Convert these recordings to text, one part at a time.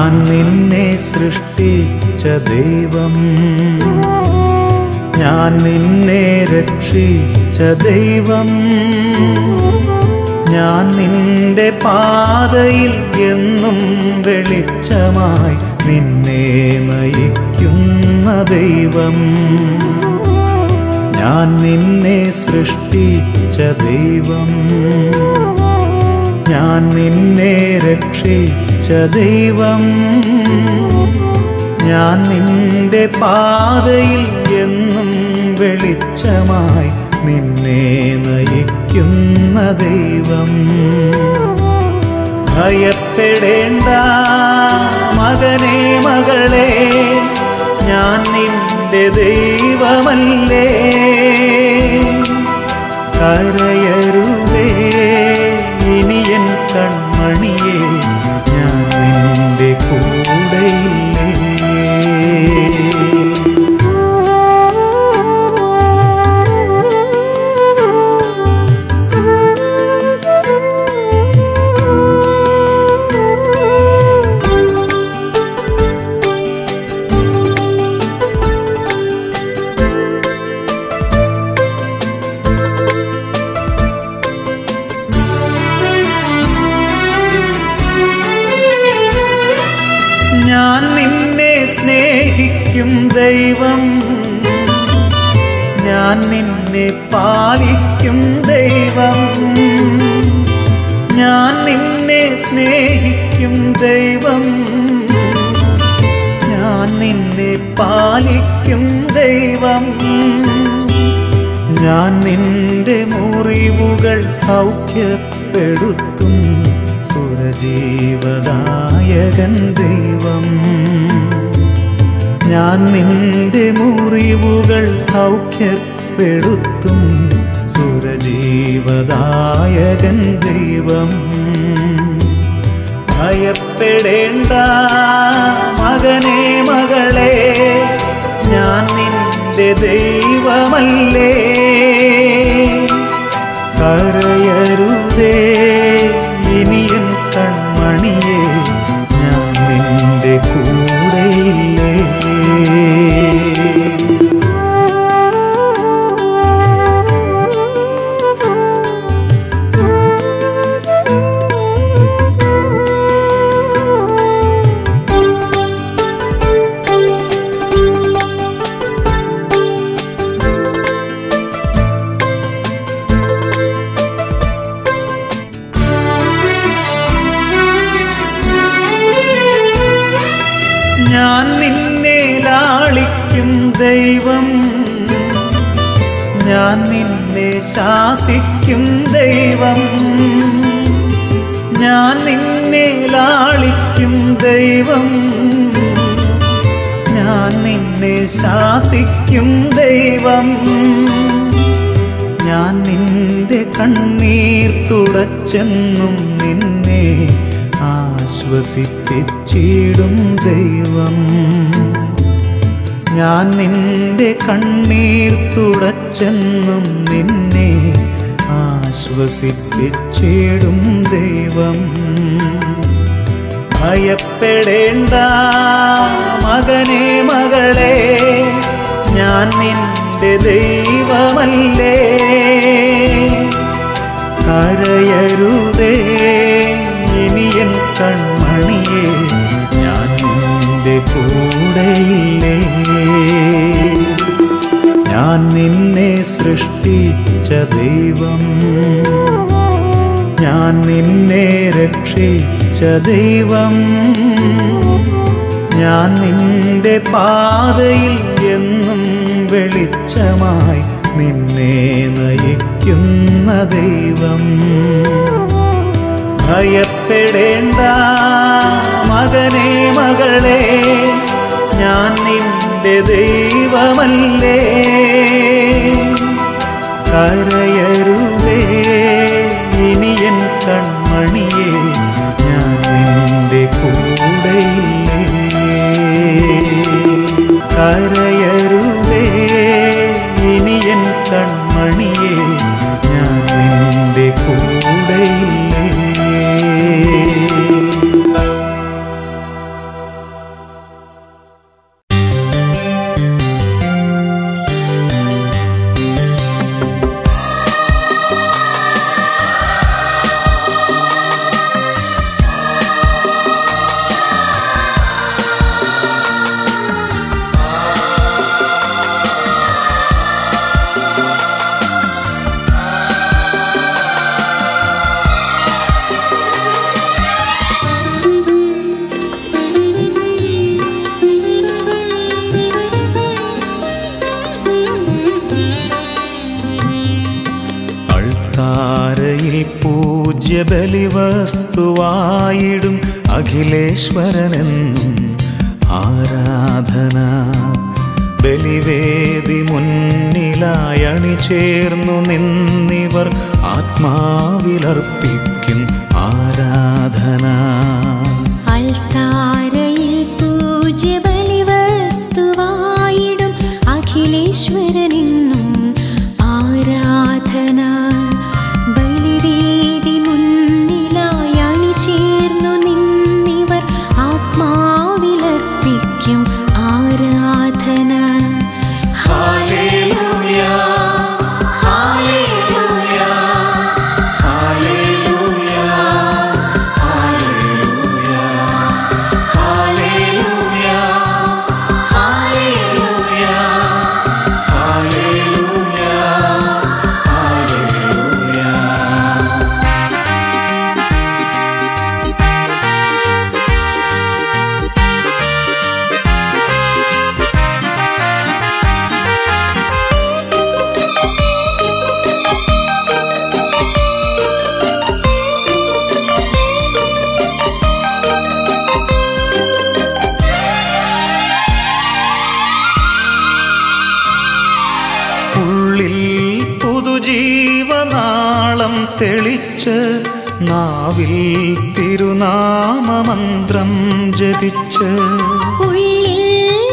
ഞാൻ നിന്നെ സൃഷ്ടിച്ച ദൈവം ഞാൻ നിന്നെ രക്ഷിച്ച ദൈവം ഞാൻ നിന്റെ പാതയിൽ എന്നും വെളിച്ചമായി നിന്നെ നയിക്കുന്ന ദൈവം ഞാൻ നിന്നെ സൃഷ്ടിച്ച ദൈവം ഞാൻ നിന്നെ രക്ഷിച്ച ദൈവം ഞാൻ നിന്റെ പാതയിൽ എന്നും വെളിച്ചമായി നിന്നെ നയിക്കുന്ന ദൈവം ഭയപ്പെടേണ്ട മകനെ മകളെ ഞാൻ നിന്റെ ദൈവമല്ലേ കരയരുതേ ഇനിയൻ കൺമണിയെ ഞാൻ നിന്റെ കൂടെയില്ലേ ഞാൻ നിന്നെ സ്നേഹിക്കും ദൈവം ഞാൻ നിന്നെ പാലിക്കും ദൈവം ഞാൻ നിന്നെ സ്നേഹിക്കും ദൈവം ഞാൻ നിന്നെ പാലിക്കും ദൈവം ഞാൻ നിന്റെ മുറിവുകൾ സൗഖ്യപ്പെടുത്തും സുരജീവദായകൻ ദൈവം ഞാൻ നിന്റെ മുറിവുകൾ സൗഖ്യപ്പെടുത്തും സുരജീവദായകൻ ദൈവം ഭയപ്പെടേണ്ട മകനെ മകളെ ഞാൻ നിന്റെ ദൈവമല്ലേ കരയരുതേ ഇനിയൻ കൺമണിയെ ഞാൻ നിന്റെ കൂടെയില്ലേ ഞാൻ നിന്നെ ലാളിക്കും ദൈവം ഞാൻ നിന്നെ ശാസിക്കും ദൈവം ഞാൻ നിന്നെ ലാളിക്കും ദൈവം ഞാൻ നിന്നെ ശാസിക്കും ദൈവം ഞാൻ നിന്റെ കണ്ണീർ തുടച്ചെന്നും നിന്നെ ആശ്വസിപ്പിച്ചിടും ദൈവം ഞാൻ നിന്റെ കണ്ണീർ തുടച്ചെന്നും നിന്നെ ആശ്വസിപ്പിച്ചിടും ദൈവം ഭയപ്പെടേണ്ട മകനെ മകളെ ഞാൻ നിന്റെ ദൈവമല്ലേ കരയരുതേ ഇനിയൻ കൺമണിയെ ഞാൻ നിന്റെ കൂടെയില്ലേ ഞാൻ നിന്നെ സൃഷ്ടിച്ച ദൈവം ഞാൻ നിന്നെ രക്ഷിച്ച ദൈവം ഞാൻ നിന്റെ പാതയിൽ എന്നും വെളിച്ചമായി നിന്നെ നയിക്കുന്ന ദൈവം ഭയപ്പെടേണ്ട മകനെ മകളെ ഞാൻ നിന്റെ ദൈവമല്ലേ കരയരുതേ ഇനിയൻ കൺമണിയെ ഞാൻ നിന്റെ കൂടെയില്ലേ കരയരുതേ ഇനിയൻ കൺമണിയെ ഞാൻ നിന്റെ കൂടെയില്ലേ പൂജ്യബലിവസ്തുവായിടും അഖിലേശ്വരനെന്നും ആരാധന ബലിവേദി മുന്നിലായി അണിചേർന്നു നിന്നിവർ ആത്മാവിലർപ്പിക്കും ആരാധന അൾത്താരയിൽ പൂജ്യബലിവസ്തുവായിടും അഖിലേശ്വരനെന്നും ആരാധന ബലിവേദി മുന്നിലായി അണിചേർന്നു നിന്നിവർ ആത്മാവിലർപ്പിക്കും ആരാധന ഹാലേലൂയ ഹാലേലൂയ ഹാലേലൂയ ഹാലേലൂയ ഹാലേലൂയ ഹാലേലൂയ ഹാലേലൂയ ഹാലേലൂയ ഉള്ളിൽ പുതുജീവനാളം തെളിച്ച് നാവിൽ തിരുനാമമന്ത്രം ജപിച്ച് ഉള്ളിൽ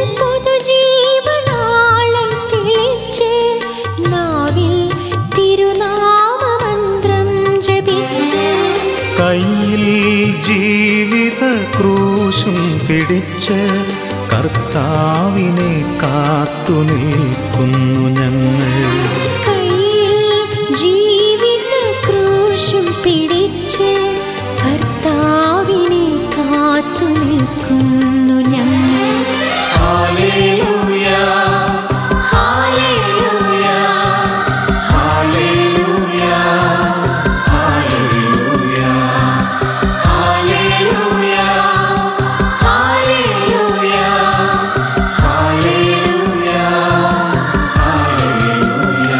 പുതുജീവനാളം തെളിച്ച് നാവിൽ തിരുനാമമന്ത്രം ജപിച്ച് കയ്യിൽ ജീവിത ക്രൂശും പിടിച്ച് കർത്താവിനെ കാത്തു നിൽക്കുന്നു ഞങ്ങൾ കയ്യിൽ ജീവിത ക്രൂശും പിടിച്ച് കർത്താവിനെ കാത്തു നിൽക്കുന്നു ഞങ്ങൾ ഹാലേലൂയ ഹാലേലൂയ ഹാലേലൂയ ഹാലേലൂയ ഹാലേലൂയ ഹാലേലൂയ ഹാലേലൂയ ഹാലേലൂയ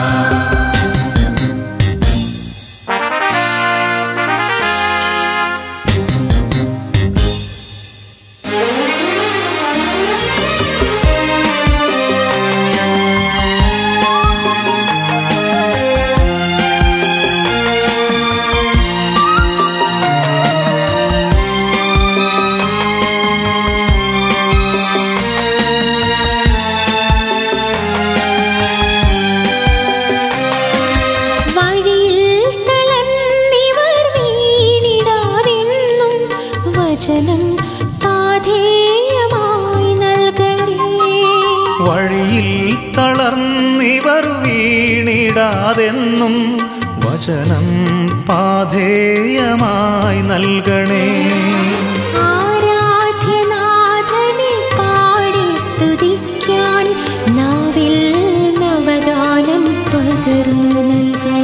വഴിയിൽ തളർന്നിവർ വീണിടാതെന്നും വചനം പാധേയമായി നൽകണേ വഴിയിൽ തളർന്നിവർ വീണിടാതെന്നും വചനം പാധേയമായി നൽകണേ ആരാധ്യനാഥനെ പാടി സ്തുതിക്കാൻ നാവിൽ നവഗാനം പകർന്നു നൽകൂ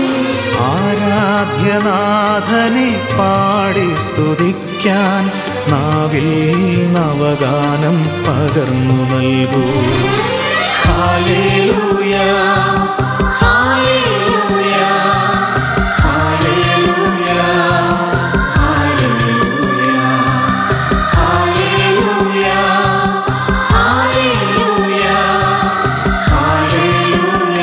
ആരാധ്യനാഥനെ പാടി സ്തുതിക്കാൻ നാവിൽ നവഗാനം പകർന്നു നൽകൂ ഹാലേലൂയ ഹാലേലൂയ ഹാലേലൂയ ഹാലേലൂയ ഹാലേലൂയ ഹാലേലൂയ ഹാലേലൂയ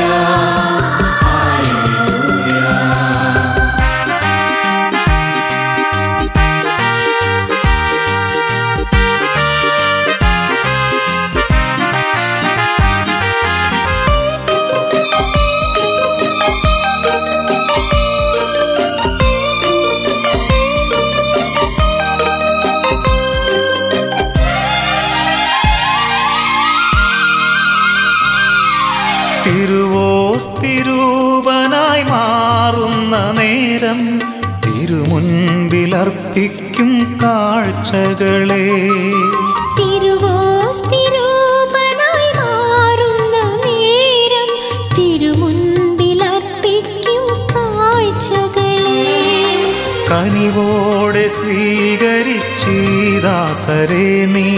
തിരുവോസ്തിരൂപനായി മാറുന്ന നേരം തിരുമുൻപിലർപ്പിക്കും കാഴ്ചകളെ തിരുവോസ്തിരൂപനായി മാറുന്ന നേരം തിരുമുൻപിലർപ്പിക്കും കാഴ്ചകളെ കനിവോടെ സ്വീകരിച്ചീദാസരെ നീ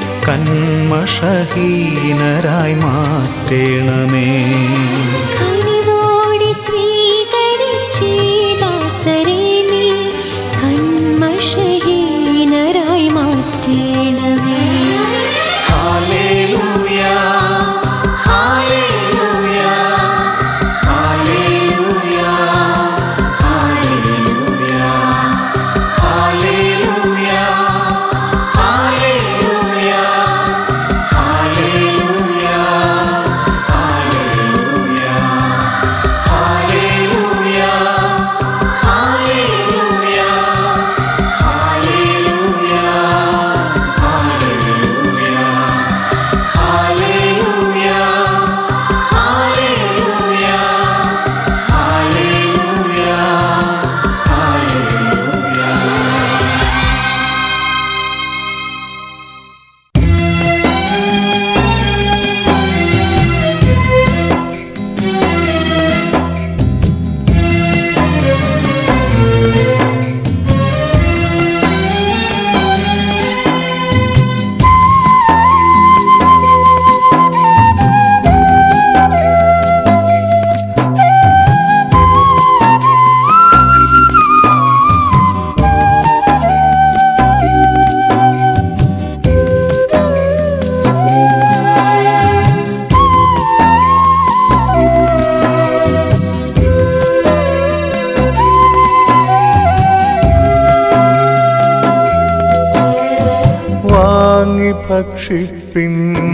കന്മഷഹീനരായി മാറ്റേണമേ കനിവോടെ സ്വീകരിച്ചീദാസരെ വാങ്ങി ഭക്ഷിപ്പിൻ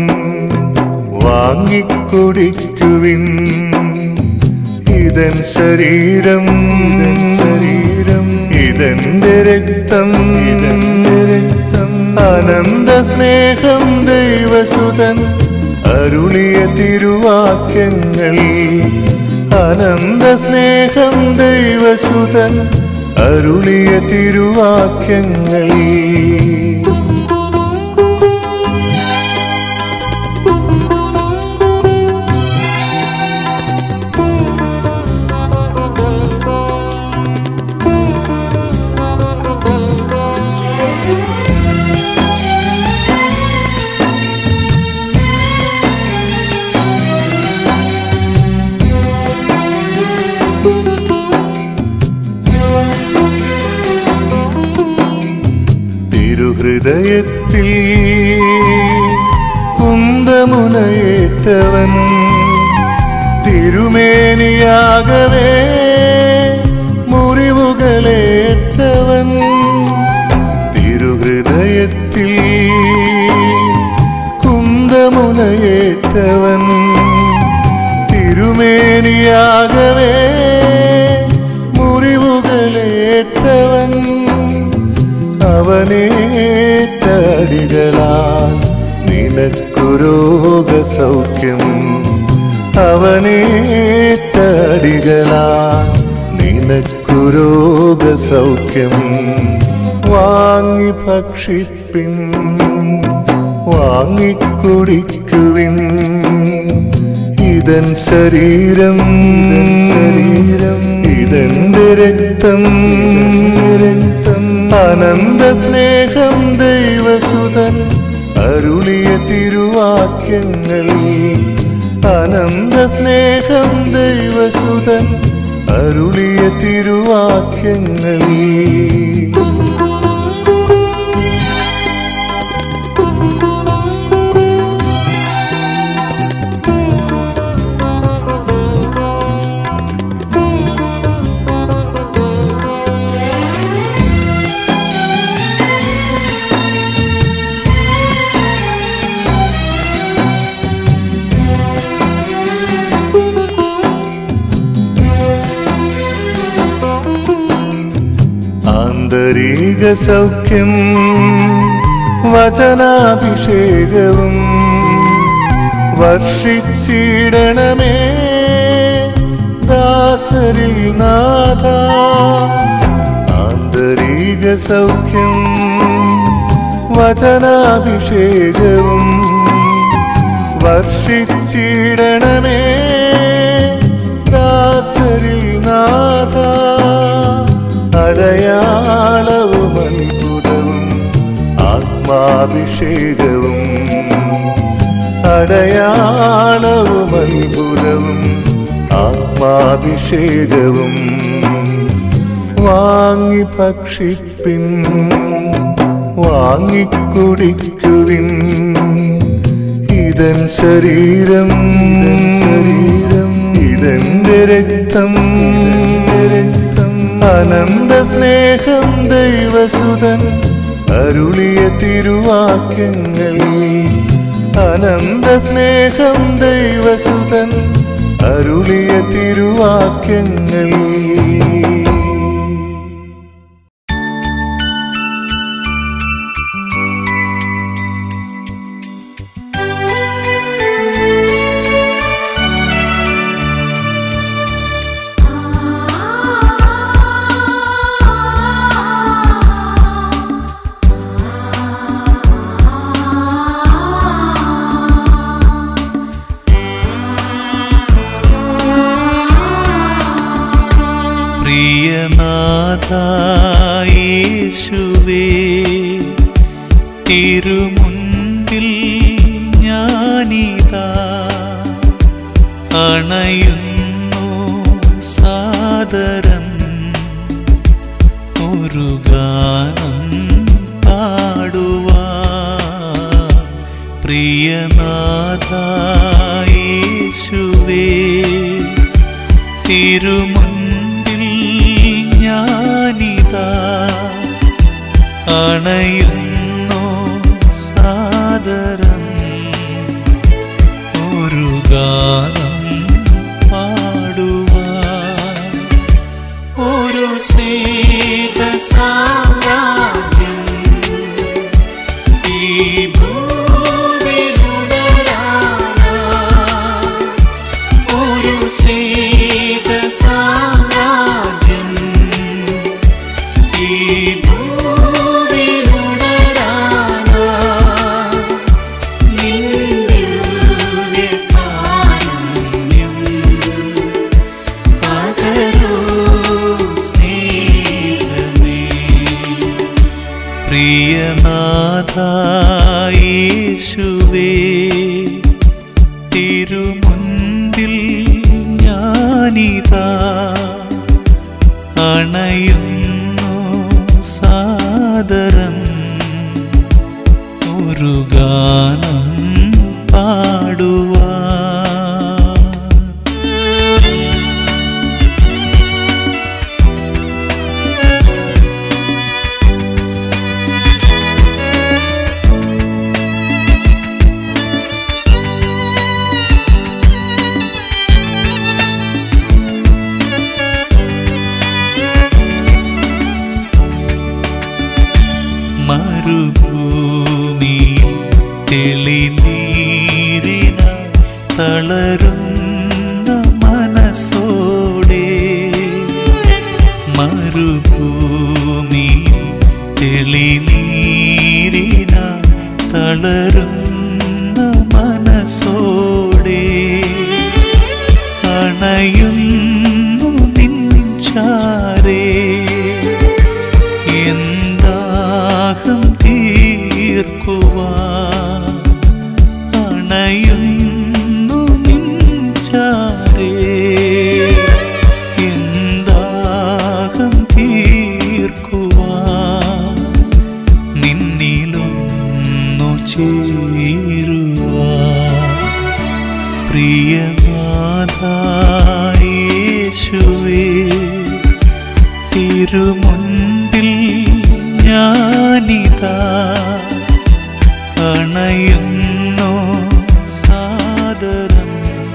വാങ്ങിക്കുടിക്കുവിൻ ഇതൻ ശരീരം ഇതൻ ശരീരം ഇതെന്റെ രക്തം ഇതെന്റെ രക്തം അനന്ത സ്നേഹം ദൈവസുതൻ അരുളിയ തിരുവാക്യങ്ങൾ അനന്ത സ്നേഹം ദൈവസുതൻ അരുളിയ തിരുവാക്യങ്ങൾ തിരുഹൃദയത്തിൽ കുന്തമുനയേറ്റവൻ തിരുമേനിയാകവേ മുറിവുകളേറ്റവൻ തിരുഹൃദയത്തിൽ കുന്തമുനയേറ്റവൻ തിരുമേനിയാകവേ മുറിവുകളേറ്റവൻ അവനേറ്റടികളാൽ നിനക്കു രോഗസൗഖ്യം അവനേറ്റടികളാൽ നിനക്കു രോഗസൗഖ്യം വാങ്ങി ഭക്ഷിപ്പിൻ വാങ്ങിക്കുടിക്കുവിൻ ഇതൻ ശരീരം ഇതൻ ശരീരം ഇതെന്റെ രക്തം രക്തം അനന്ത സ്നേഹം ദൈവസുതൻ അരുളിയ തിരുവാക്യങ്ങൾ അനന്ത സ്നേഹം ദൈവസുതൻ അരുളിയ തിരുവാക്യങ്ങൾ ആന്തരിക സൗഖ്യം വചനാഭിഷേകവും വർഷിച്ചിടണമേ ദാസരിൽ നാഥ ആന്തരിക സൗഖ്യം വചനാഭിഷേകവും വർഷിച്ചിടണമേ ദാസരിൽ നാഥ അടയാളവും അത്ഭുതവും ആത്മാഭിഷേകവും അടയാളവും അത്ഭുതവും ആത്മാഭിഷേകവും വാങ്ങി ഭക്ഷിപ്പിൻ വാങ്ങിക്കുടിക്കുവിൻ ഇതൻ ശരീരം ഇതൻ ശരീരം ഇതെന്റെ രക്തം ഇതെന്റെ രക്തം അനന്ത സ്നേഹം ദൈവസുതൻ അരുളിയ തിരുവാക്യങ്ങൾ അനന്ത സ്നേഹം ദൈവസുതൻ അരുളിയ തിരുവാക്യങ്ങൾ പ്രിയനാഥായേശുവേ തിരുമുൻപിൽ ഞാനിതാ അണയുന്നു സാദരം ഒരു ഗാനം പാടുവാ പ്രിയനാഥായേശുവേ തിരുമുൻപിൽ ഞാനിതാ അണയുന്നു സാദരം പ്രിയനാഥായേശുവേ തിരുമുൻപിൽ ഞാനിതാ അണയുന്നു സാദരം ഒരു ഗാനം പാടുവാ മരുഭൂമിയിൽ തെളിനീരിന തളരുന്ന മനസ്സോടെ മരുഭൂമിയിൽ തെളിനീരിന തളരുന്ന മനസ്സോടെ അണയുന്നു നിൻചാരേ എന്താഹം തീർക്കുവാൻ അണയുന്നു നിൻചാരേ എന്താഹം തീർക്കുവാൻ നിന്നിലൊന്നു ചേരുവാൻ പ്രിയനാഥായേശുവേ തിരുമുൻപിൽ ഞാനിതാ അണയുന്നു സാദരം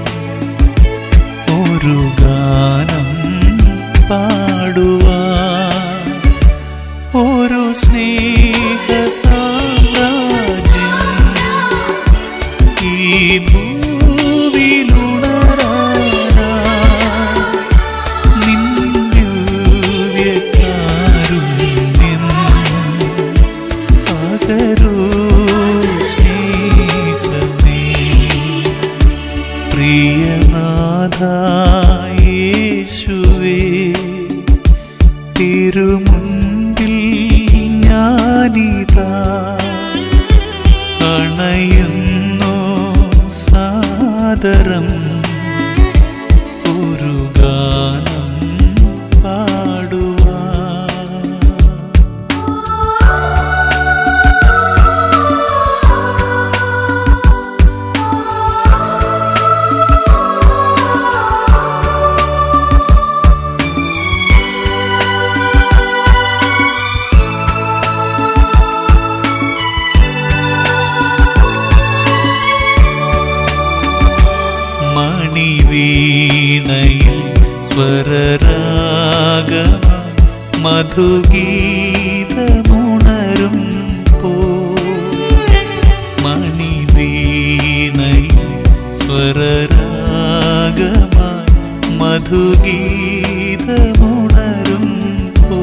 ഒരു ഗാനം പാടുവാ ഒരു സ്നേഹ സാമ്രാജ്യം ഈ ഭൂവിലുണരാനാ നിന്ദിവ്യകാരുണ്യം പകരൂ സ്നേഹമേ പ്രിയനാഥായേശുവേ തിരുമുൻപിൽ ഞാനിതാ അണയുന്നു സാദരം ഒരു ഗാനം പാടുവാ മണിവീണയിൽ സ്വരരാഗമ മധുഗീതമുണരും പോ മണിവീണയിൽ സ്വരരാഗമ മധുഗീതമുണരും പോ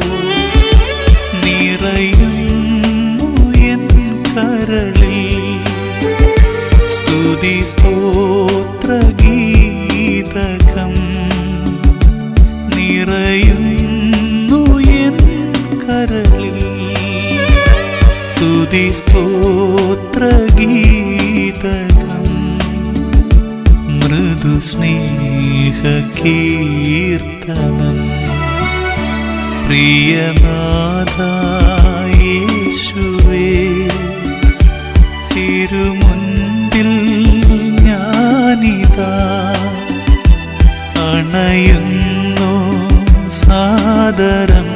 നിറയുന്നു എൻ കരളിൽ സ്തുതി സ്തോത്രഗീതകം നിറയുന്നു എൻ കരളിൽ സ്തുതി സ്തോത്രഗീതകം മൃദു സ്നേഹ കീർത്തനം പ്രിയനാഥായേശുവേ തിരുമുൻപിൽ ഞാനിതാ അണയുന്നു സാദരം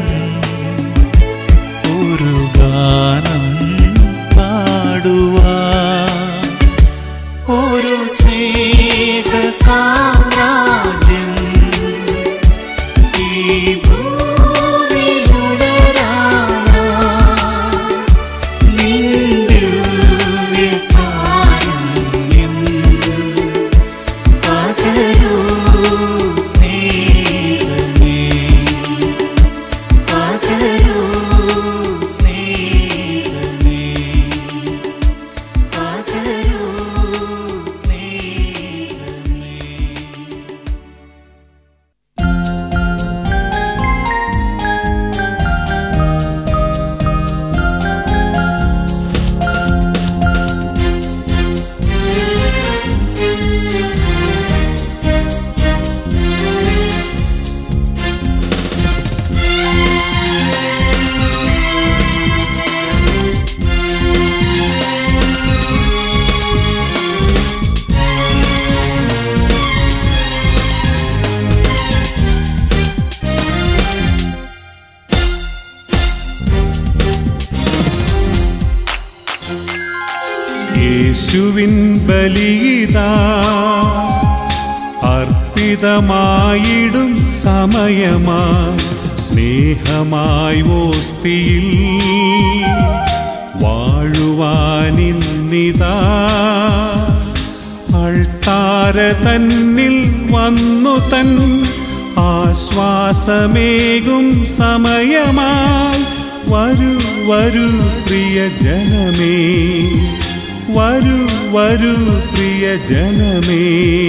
ഒരു ഗാനം പാടുവാ ഒരു സ്നേഹ സാമ്രാജ്യം ഈ ഭൂവിലുടരാനാ യേശുവിൻ ബലിയിതാ അർപ്പിതമായിടും സമയമായി സ്നേഹമായി ഓസ്തിയിൽ വാഴുവാനിന്നിതാ അൾത്താര തന്നിൽ വന്നു തൻ ആശ്വാസമേകും സമയമായി വരൂ വരൂ പ്രിയ ജനമേ വരൂ വരൂ പ്രിയ ജനമേ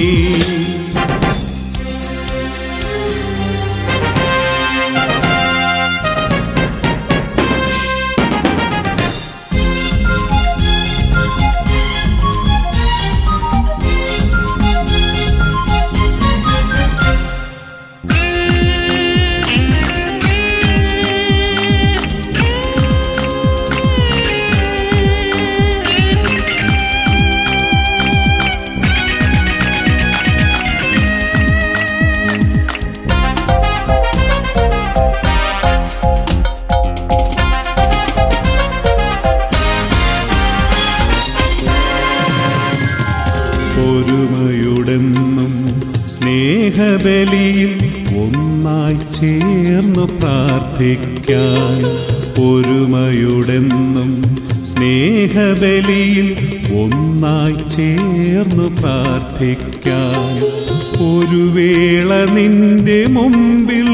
ഒരുമയുടെന്നും സ്നേഹബലിയിൽ ഒന്നായി ചേർന്നു പ്രാർത്ഥിക്കാൻ ഒരുമയുടെന്നും സ്നേഹബലിയിൽ ഒന്നായി ചേർന്നു പ്രാർത്ഥിക്കാൻ ഒരു വേള നിന്റെ മുമ്പിൽ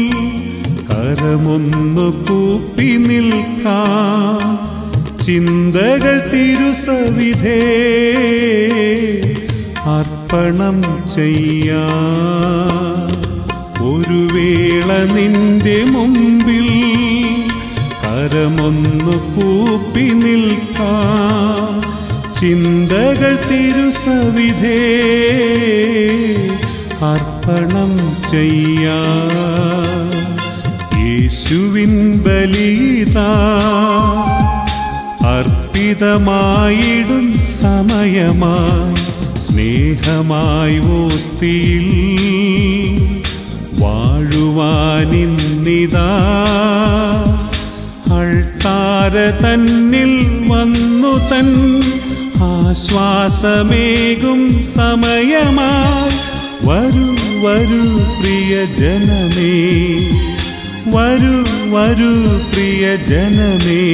കരമൊന്നു കൂപ്പി നിൽക്കാം ചിന്തകൾ തിരുസവിധേ അർപ്പണം ചെയ്യാ ഒരു വേള നിന്റെ മുമ്പിൽ കരമൊന്നു കൂപ്പി നിൽക്കാം ചിന്തകൾ തിരുസവിധേ അർപ്പണം ചെയ്യാ യേശുവിൻ ബലിതാ അർപ്പിതമായിടും സമയമായി സ്നേഹമായി ഓസ്തിയിൽ വാഴുവാനിന്നിതാ അൾത്താര തന്നിൽ വന്നു തൻ ആശ്വാസമേകും സമയമായി വരൂ വരൂ പ്രിയ ജനമേ വരൂ വരൂ പ്രിയ ജനമേ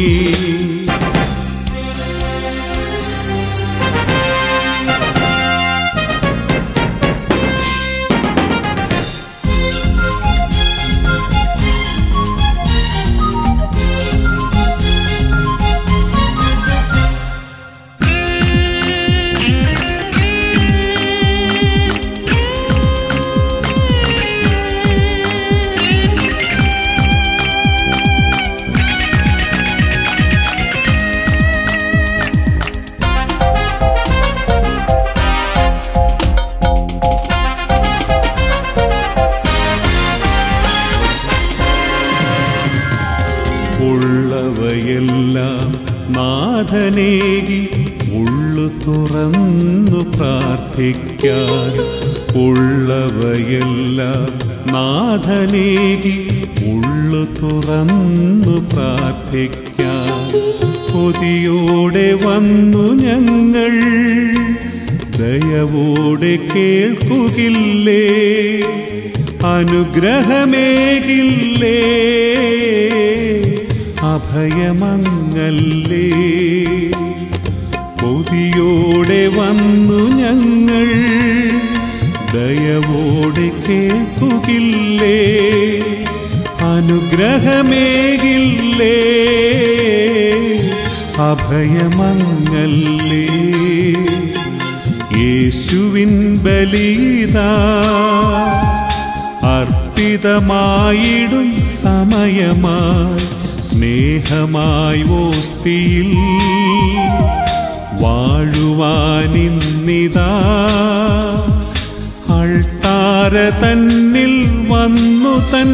ഉള്ളവയെല്ലാം നാഥനേകി ഉള്ളു തുറന്നു പ്രാർത്ഥിക്കാൻ ഉള്ളവയെല്ലാം നാഥനേകി ഉള്ളു തുറന്നു പ്രാർത്ഥിക്കാൻ കൊതിയോടെ വന്നു ഞങ്ങൾ ദയവോടെ കേൾക്കുകില്ലേ അനുഗ്രഹമേകില്ലേ അഭയമങ്ങല്ലേ കൊതിയോടെ വന്നു ഞങ്ങൾ ദയവോടെ കേൾക്കുകില്ലേ അനുഗ്രഹമേകില്ലേ അഭയമങ്ങല്ലേ യേശുവിൻ ബലിതാ അർപ്പിതമായിടും സമയമായി സ്നേഹമായി ഓസ്തിയിൽ വാഴുവാനിന്നിതാ അൾത്താര തന്നിൽ വന്നു തൻ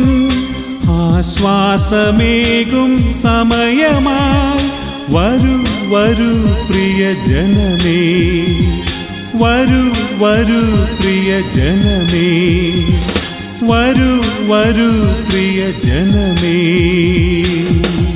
ആശ്വാസമേകും സമയമായി വരൂ വരൂ പ്രിയ ജനമേ വരൂ വരൂ പ്രിയ ജനമേ വരൂ വരൂ പ്രിയ ജനമേ